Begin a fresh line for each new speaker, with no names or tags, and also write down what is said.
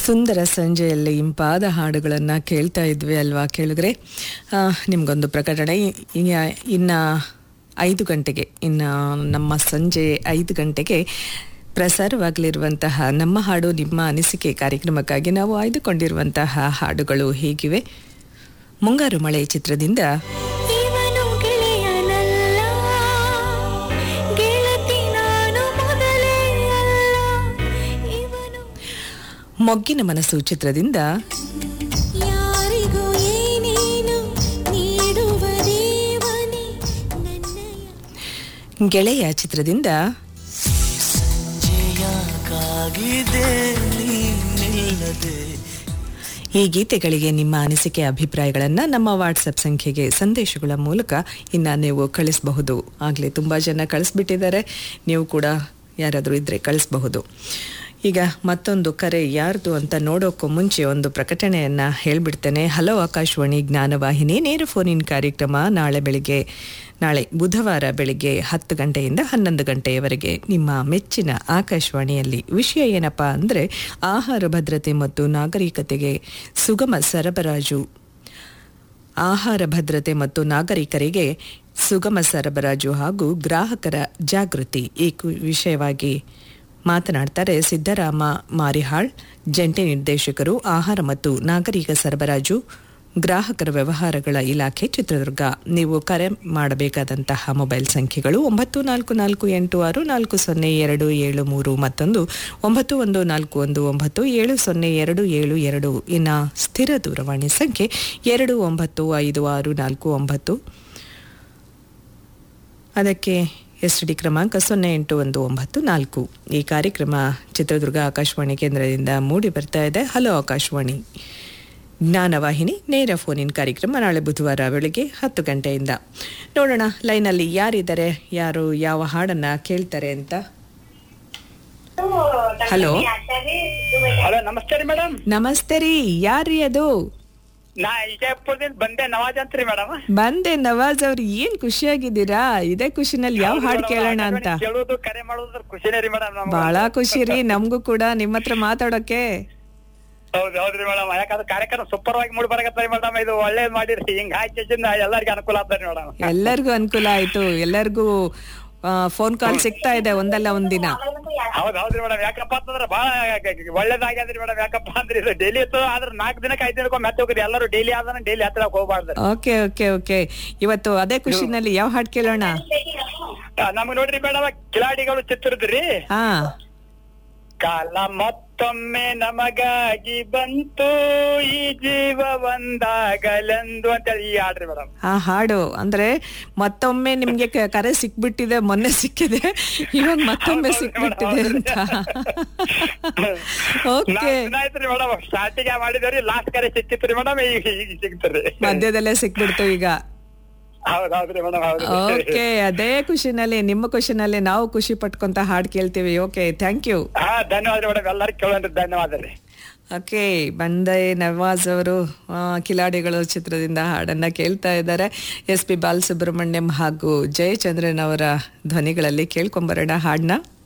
ಸುಂದರ ಸಂಜೆಯಲ್ಲಿ ಇಂಪಾದ ಹಾಡುಗಳನ್ನು ಕೇಳ್ತಾ ಇದ್ವಿ ಅಲ್ವಾ ಕೇಳಿದ್ರೆ ಆ, ನಿಮ್ಗೊಂದು ಪ್ರಕಟಣೆ ಇನ್ನ- ಇನ್ನ ಐದು ಗಂಟೆಗೆ ಇನ್ನು ನಮ್ಮ ಸಂಜೆ ಐದು ಗಂಟೆಗೆ ಪ್ರಸಾರವಾಗಲಿರುವಂತಹ ನಮ್ಮ ಹಾಡು ನಿಮ್ಮ ಅನಿಸಿಕೆ ಕಾರ್ಯಕ್ರಮಕ್ಕಾಗಿ ನಾವು ಆಯ್ದುಕೊಂಡಿರುವಂತಹ ಹಾಡುಗಳು ಹೀಗಿವೆ ಮುಂಗಾರು ಮಳೆ ಚಿತ್ರದಿಂದ
ಇವನು ಗೆಳೆಯನಲ್ಲ ಗೆಳತಿ ನಾನು ಮೊದಲೇ ಅಲ್ಲ ಇವನು
ಮೊಗ್ಗಿನ ಮನಸ್ಸು ಚಿತ್ರದಿಂದ
ಯಾರಿಗೂ ಏನೇನು ನೀಡುವ ದೇವನೇ ನನ್ನಯ
ಗೆಳೆಯ ಚಿತ್ರದಿಂದ
ಜಯಾಕಾಗಿದೆ ನೀನಿಲ್ಲದೆ
ಈ ಗೀತೆಗಳಿಗೆ ನಿಮ್ಮ ಅನಿಸಿಕೆ ಅಭಿಪ್ರಾಯಗಳನ್ನು ನಮ್ಮ ವಾಟ್ಸಪ್ ಸಂಖ್ಯೆಗೆ ಸಂದೇಶಗಳ ಮೂಲಕ ಇನ್ನು ನೀವು ಕಳಿಸಬಹುದು ಆಗಲೇ ತುಂಬ ಜನ ಕಳಿಸ್ಬಿಟ್ಟಿದ್ದಾರೆ ನೀವು ಕೂಡ ಯಾರಾದರೂ ಇದ್ದರೆ ಕಳಿಸಬಹುದು ಈಗ ಮತ್ತೊಂದು ಕರೆ ಯಾರ್ದು ಅಂತ ನೋಡೋಕ್ಕೂ ಮುಂಚೆ ಒಂದು ಪ್ರಕಟಣೆಯನ್ನು ಹೇಳಿಬಿಡ್ತೇನೆ ಹಲೋ ಆಕಾಶವಾಣಿ ಜ್ಞಾನವಾಹಿನಿ ನೇರ ಫೋನಿನ್ ಕಾರ್ಯಕ್ರಮ ನಾಳೆ ಬೆಳಿಗ್ಗೆ ನಾಳೆ ಬುಧವಾರ ಬೆಳಿಗ್ಗೆ ಹತ್ತು ಗಂಟೆಯಿಂದ ಹನ್ನೊಂದು ಗಂಟೆಯವರೆಗೆ ನಿಮ್ಮ ಮೆಚ್ಚಿನ ಆಕಾಶವಾಣಿಯಲ್ಲಿ ವಿಷಯ ಏನಪ್ಪ ಅಂದರೆ ಆಹಾರ ಭದ್ರತೆ ಮತ್ತು ನಾಗರಿಕತೆಗೆ ಸುಗಮ ಸರಬರಾಜು ಆಹಾರ ಭದ್ರತೆ ಮತ್ತು ನಾಗರಿಕರಿಗೆ ಸುಗಮ ಸರಬರಾಜು ಹಾಗೂ ಗ್ರಾಹಕರ ಜಾಗೃತಿ ಈ ಕು- ವಿಷಯವಾಗಿ ಮಾತನಾಡ್ತಾರೆ ಸಿದ್ದರಾಮ ಮಾರಿಹಾಳ್ ಜಂಟಿ ನಿರ್ದೇಶಕರು ಆಹಾರ ಮತ್ತು ನಾಗರಿಕ ಸರಬರಾಜು ಗ್ರಾಹಕರ ವ್ಯವಹಾರಗಳ ಇಲಾಖೆ ಚಿತ್ರದುರ್ಗ ನೀವು ಕರೆ ಮಾಡಬೇಕಾದಂತಹ ಮೊಬೈಲ್ ಸಂಖ್ಯೆಗಳು ಒಂಬತ್ತು ನಾಲ್ಕು ನಾಲ್ಕು ಎಂಟು ಆರು ನಾಲ್ಕು ಸೊನ್ನೆ ಎರಡು ಏಳು ಮೂರು ಮತ್ತೊಂದು ಒಂಬತ್ತು ಒಂದು ನಾಲ್ಕು ಒಂದು ಒಂಬತ್ತು ಏಳು ಸೊನ್ನೆ ಎರಡು ಏಳು ಎರಡು ಇನ್ನು ಸ್ಥಿರ ದೂರವಾಣಿ ಸಂಖ್ಯೆ ಎರಡು ಒಂಬತ್ತು ಐದು ಆರು ನಾಲ್ಕು ಒಂಬತ್ತು ಅದಕ್ಕೆ ಎಸ್ ಡಿ ಕ್ರಮಾಂಕ ಸೊನ್ನೆ ಎಂಟು ಒಂದು ಒಂಬತ್ತು ನಾಲ್ಕು ಈ ಕಾರ್ಯಕ್ರಮ ಚಿತ್ರದುರ್ಗ ಆಕಾಶವಾಣಿ ಕೇಂದ್ರದಿಂದ ಮೂಡಿ ಬರ್ತಾ ಇದೆ ಹಲೋ ಆಕಾಶವಾಣಿ ಜ್ಞಾನವಾಹಿನಿ ನೇರ ಫೋನಿನ್ ಕಾರ್ಯಕ್ರಮ ನಾಳೆ ಬುಧವಾರ ಬೆಳಿಗ್ಗೆ ಹತ್ತು ಗಂಟೆಯಿಂದ ನೋಡೋಣ ಲೈನಲ್ಲಿ ಯಾರಿದ್ದಾರೆ ಯಾರು ಯಾವ ಹಾಡನ್ನ ಕೇಳ್ತಾರೆ ಅಂತ ಹಲೋ
ಹಲೋ ನಮಸ್ತೆ ರೀ ಮೇಡಮ್
ನಮಸ್ತೆ ರೀ ಯಾರ್ರೀ ಅದು
ನಾ ವಿಜಯಪುರದಿಂದ ಬಂದೆ ನವಾಜ್ ಅಂತ ರೀ ಮೇಡಮ್
ಬಂದೆ ನವಾಜ್ ಅವ್ರು ಏನ್ ಖುಷಿಯಾಗಿದ್ದೀರಾ ಇದೇ ಖುಷಿನಲ್ಲಿ ಯಾವ ಹಾಡು ಕೇಳೋಣ ಅಂತ
ಕೇಳೋದು ಕರೆ ಮಾಡೋದ್ರ ಖುಷಿನೇ ರೀ ಮೇಡಮ್ ನಮ್ಗೆ
ಬಹಳ ಖುಷಿ ರೀ ನಮಗೂ ಕೂಡ ನಿಮ್ಮ ಹತ್ರ ಮಾತಾಡೋಕೆ
ಹೌದು ಹೌದ್ರಿ ಮೇಡಮ್ ಯಾಕಂದ್ರೆ ಕಾರ್ಯಕ್ರಮ ಸೂಪರ್ ಆಗಿ ಮೂಡಿ ಬರಕತ್ತಾರೆ ಮೇಡಮ್ ಇದು ಒಳ್ಳೇದ್ ಮಾಡಿರಿ ಹಿಂಗ್ ಹಾಕಿಸಿಂದ ಎಲ್ಲರಿಗೂ ಅನುಕೂಲ ಆಗ್ತಾರೆ ಮೇಡಮ್
ಎಲ್ಲರಿಗೂ ಅನುಕೂಲ ಆಯ್ತು ಎಲ್ಲರಿಗೂ ಫೋನ್ ಕಾಲ್ ಸಿಗ್ತಾ ಇದೆ ಒಂದಲ್ಲ ಒಂದಿನ
ಹೌದ್ ಹೌದ್ರಿ ಮೇಡಮ್ ಯಾಕಪ್ಪ ಅಂತಂದ್ರೆ ಬಹಳ ಒಳ್ಳೇದಾಗ್ಯದ್ರಿ ಮೇಡಮ್ ಯಾಕಪ್ಪ ಅಂದ್ರೆ ಇದು ಡೈಲಿ ಇತ್ತು ಆದ್ರೆ ನಾಲ್ಕು ದಿನಕ್ಕೆ ಐದು ದಿನಕ್ಕೆ ಮೆತ್ತ ಹೋಗ್ರಿ ಎಲ್ಲರೂ ಡೈಲಿ ಆದ್ರೆ ಡೈಲಿ ಹತ್ರ ಹೋಗ್ಬಾರ್ದು
ಓಕೆ ಓಕೆ ಓಕೆ ಇವತ್ತು ಅದೇ ಖುಷಿನಲ್ಲಿ ಯಾವ ಹಾಡು ಕೇಳೋಣ
ನಮ್ಗ್ ನೋಡ್ರಿ ಮೇಡಮ್ ಕಿಲಾಡಿಗಳು ಚಿತ್ರದ್ರಿ
ಹಾ
ಕಾಲ ಮತ್ತೊಮ್ಮೆ ನಮಗಾಗಿ ಬಂತು ಈ ಜೀವ ಒಂದಾಗಲೆಂದು ಅಂತೇಳಿ ಈ ಹಾಡ್ರಿ ಮೇಡಮ್
ಆ ಹಾಡು ಅಂದ್ರೆ ಮತ್ತೊಮ್ಮೆ ನಿಮ್ಗೆ ಕ- ಕರೆ ಸಿಕ್ಬಿಟ್ಟಿದೆ ಮೊನ್ನೆ ಸಿಕ್ಕಿದೆ ಇವಾಗ ಮತ್ತೊಮ್ಮೆ ಸಿಕ್ಬಿಟ್ಟಿದೆ ಅಂತ ಓಕೆ
ಆಯ್ತ್ರಿ ಮೇಡಮ್ ಸ್ಟಾರ್ಟಿಂಗ್ ಮಾಡಿದ್ರಿ ಲಾಸ್ಟ್ ಕರೆ ಸಿಕ್ಕಿತ್ರಿ ಮೇಡಮ್ ಈಗ ಈಗ ಸಿಗ್ತರಿ
ಮಧ್ಯದಲ್ಲೇ ಸಿಕ್ಬಿಡ್ತು ಈಗ
ಹೌದ್ ಹೌದ್ರಿ ಮೇಡಮ್ ಹೌದು
ಓಕೆ ಅದೇ ಖುಷಿನಲ್ಲಿ ನಿಮ್ಮ ಖುಷಿನಲ್ಲಿ ನಾವು ಖುಷಿ ಪಟ್ಕೊಂತ ಹಾಡು ಕೇಳ್ತೀವಿ ಓಕೆ ಥ್ಯಾಂಕ್ ಯು
ಹಾ ಧನ್ಯವಾದ ಮೇಡಮ್ ಎಲ್ಲರಿಗೂ ಕೇಳೋಣ್ರಿ ಧನ್ಯವಾದ ರೀ
ಓಕೆ ಬಂದೆ ನವಾಜ್ ಅವರು ಆ, ಕಿಲಾಡಿಗಳು ಚಿತ್ರದಿಂದ ಹಾಡನ್ನ ಕೇಳ್ತಾ ಇದ್ದಾರೆ ಎಸ್ ಪಿ ಬಾಲಸುಬ್ರಹ್ಮಣ್ಯಂ ಹಾಗೂ ಜಯಚಂದ್ರನ್ ಅವರ ಧ್ವನಿಗಳಲ್ಲಿ ಕೇಳ್ಕೊಂಬರೋಣ ಹಾಡನ್ನ